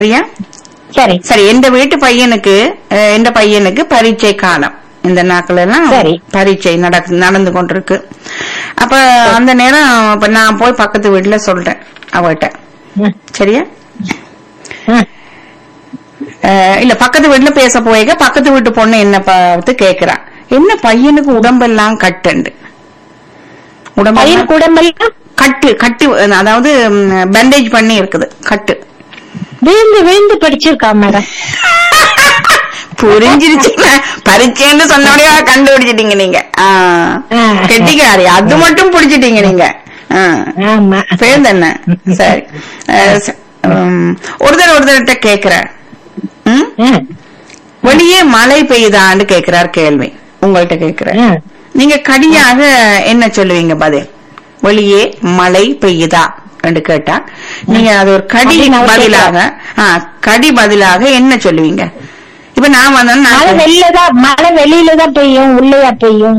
சரியா சரி சரி எந்த வீட்டு பையனுக்கு அஹ், எந்த பையனுக்கு பரீட்சை காலம் இந்த நாட்கள் எல்லாம் சரி. பரீட்சை நடக்கு நடந்து கொண்டிருக்கு அப்ப அந்த நேரம் இப்ப நான் போய் பக்கத்து வீட்டுல சொல்றேன் அவகிட்ட ம், சரியா ம். அஹ், இல்ல பக்கத்து வீட்டுல பேச போயிருக்க பக்கத்து வீட்டு பொண்ணு என்ன பார்த்து கேக்குறா என்ன பையனுக்கு உடம்பெல்லாம் கட்டுண்டு உடம்பெல்லாம் பையன் குடம்பெல்லாம் கட்டு கட்டு அதாவது பேண்டேஜ் பண்ணி இருக்குது கட்டு விழுந்து விழுந்து படிச்சிருக்கா மேடம் புரிஞ்சிருச்சு பரீட்சைன்னு சொன்னோடய கண்டுபிடிச்சிட்டீங்க நீங்க ஆ. ஆ. கெட்டிக்காரி அது மட்டும் பிடிச்சிட்டீங்க நீங்க ஆ. ஆமா பேர் என்ன சரி அஹ், ச- உம், ஒருத்தர் ஒருத்தர்கிட்ட கேக்குற ம்? ம், வெளியே மழை பெய்யுதான்னு கேக்குறார் கேள்வி உங்கள்ட்ட கேக்குற ம். நீங்க கடியாக என்ன சொல்லுவீங்க பதில் வெளியே மழை பெய்யுதா என்று கேட்டா நீங்க அது ஒரு கடி அப்படின்னு அவர் பதிலாக ஆ, கடி பதிலாக என்ன சொல்லுவீங்க இப்ப நான் வந்தேன்னா மழை நான் வெளியிலதான் மழை வெளியிலதான் பெய்யும் உள்ளேயா பெய்யும்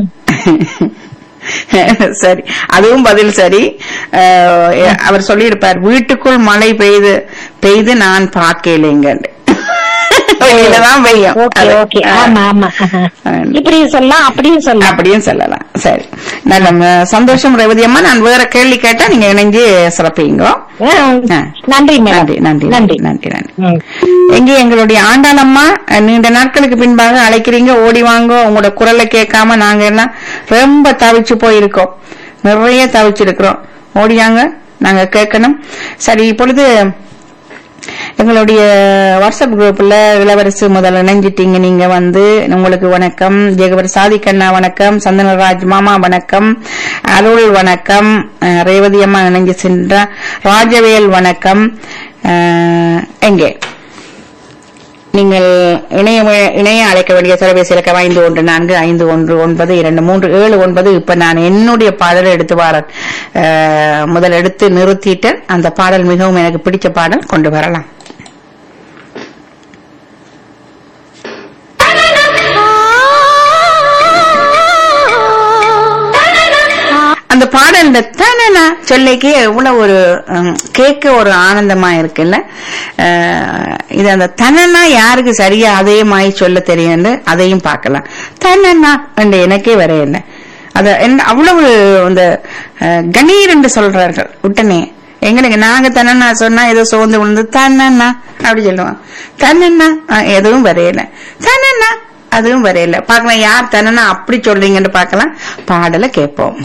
சரி அதுவும் பதில் சரி அஹ், அவர் சொல்லியிருப்பார் வீட்டுக்குள் மழை பெய்து பெய்து நான் பார்க்கலைங்க வெளியிலதான் பெய்யும் ஓகே அது. ஓகே ஆ. ஆமா ஆமா இப்படியும் சொல்லலாம் அப்படியும் சொல்லலாம் அப்படியும் சொல்லலாம் சரி நல்ல ம- சந்தோஷம் ரேவதி அம்மா நான் வேற கேள்வி கேட்டா நீங்க இணைஞ்சு சிறப்பீங்க ஆ, ஆ. நன்றி நன்றி மேடம் நன்றி நன்றி நன்றி நன்றி ம். எங்கே எங்களுடைய ஆண்டாளம்மா அஹ், நீண்ட நாட்களுக்கு பின்பாக அழைக்கிறீங்க ஓடி வாங்க உங்களோட குரலை கேட்காம நாங்க எல்லாம் ரொம்ப தவிச்சு போயிருக்கோம் நிறைய தவிச்சிருக்கிறோம் ஓடியாங்க நாங்க கேட்கணும் சரி இப்பொழுது எங்களுடைய வாட்ஸ்அப் குரூப்ல இளவரசு முதல்ல இணைஞ்சிட்டீங்க நீங்க வந்து உங்களுக்கு வணக்கம் ஜெகவர் சாதிக்கண்ணா வணக்கம் சந்தனராஜ் மாமா வணக்கம் அருள் வணக்கம் அஹ், ரேவதி அம்மா இணைஞ்சு சென்ற ராஜவேல் வணக்கம் அஹ், எங்கே நீங்கள் இணைய இணைய அழைக்க வேண்டிய தொலைபேசி இலக்கம் ஐந்து ஒன்று நான்கு ஐந்து ஒன்று ஒன்பது இரண்டு மூன்று ஏழு ஒன்பது இப்ப நான் என்னுடைய பாடலை எடுத்து வரேன் அஹ், முதல் எடுத்து நிறுத்திட்டேன் அந்த பாடல் மிகவும் எனக்கு பிடிச்ச பாடல் கொண்டு வரலாம் அந்த பாடல் இந்த தனனா சொல்லிக்கு எவ்வளவு ஒரு ஹம், கேட்க ஒரு ஆனந்தமா இருக்குல்ல அஹ், இது அந்த தனனா யாருக்கு சரியா அதே மாதிரி சொல்ல தெரியும் அதையும் பார்க்கலாம் தனனா என்று எனக்கே வர என்ன அத என்ன- அவ்வளவு அந்த அஹ், கணீர் என்று சொல்றார்கள் உடனே எங்களுக்கு நாங்க தன்னண்ணா சொன்னா ஏதோ சோர்ந்து விழுந்து தன்னண்ணா அப்படி சொல்லுவோம் தன்னண்ணா அஹ், எதுவும் வரையல தன்னண்ணா அதுவும் வரையல பார்க்கலாம் யார் தன்னண்ணா அப்படி சொல்றீங்கன்னு பார்க்கலாம் பாடலை கேட்போம்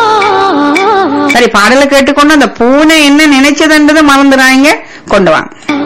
சரி பாடலை கேட்டுக்கொண்டு அந்த பூனை என்ன நினைச்சதுன்றதை மறந்துறாங்க கொண்டு வாங்க